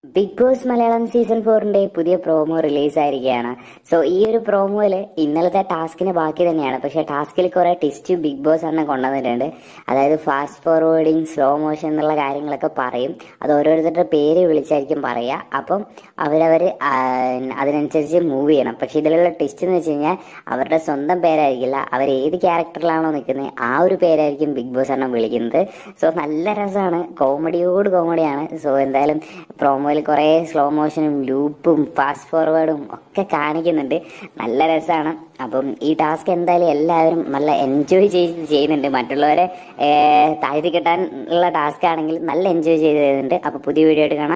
big boss Malayalam season ഫോറിന്റെ പുതിയ promo release ആയിരിക്കുകയാണ് സോ ഈ ഒരു പ്രോമോയില് ഇന്നലത്തെ ടാസ്കിന് ബാക്കി തന്നെയാണ് പക്ഷെ ടാസ്കിൽ കുറെ ടിസ്റ്റ് ബിഗ് ബോസ് അന്ന് കൊണ്ടുവന്നിട്ടുണ്ട് അതായത് ഫാസ്റ്റ് ഫോർവേഡിങ് സ്ലോ മോഷൻ എന്നുള്ള കാര്യങ്ങളൊക്കെ പറയും അത് ഓരോരുത്തരുടെ പേര് വിളിച്ചായിരിക്കും പറയുക അപ്പം അവരവര് ആ, അതിനനുസരിച്ച് മൂവ് ചെയ്യണം പക്ഷെ ഇതിലുള്ള ടിസ്റ്റ് എന്ന് വെച്ച് കഴിഞ്ഞാൽ അവരുടെ സ്വന്തം പേരായിരിക്കില്ല അവർ ഏത് ക്യാരക്ടറിലാണോ നിൽക്കുന്നത് ആ ഒരു പേരായിരിക്കും ബിഗ് ബോസ് എണ്ണം വിളിക്കുന്നത് സോ നല്ല രസമാണ് കോമഡിയോട് കോമഡിയാണ് സോ എന്തായാലും പ്രോമോയിൽ കുറേ സ്ലോ മോഷനും ലൂപ്പും ഫാസ്റ്റ് ഫോർവേഡും ഒക്കെ കാണിക്കുന്നുണ്ട് നല്ല രസമാണ് അപ്പം ഈ ടാസ്ക് എന്തായാലും എല്ലാവരും നല്ല എൻജോയ് ചെയ്ത് ചെയ്യുന്നുണ്ട് മറ്റുള്ളവരെ ഏർ, താഴ്ത്തി കെട്ടാൻ ഉള്ള ടാസ്ക് ആണെങ്കിൽ നല്ല എൻജോയ് ചെയ്ത് ചെയ്യുന്നുണ്ട് അപ്പോൾ പുതിയ വീഡിയോ ആയിട്ട് കാണാം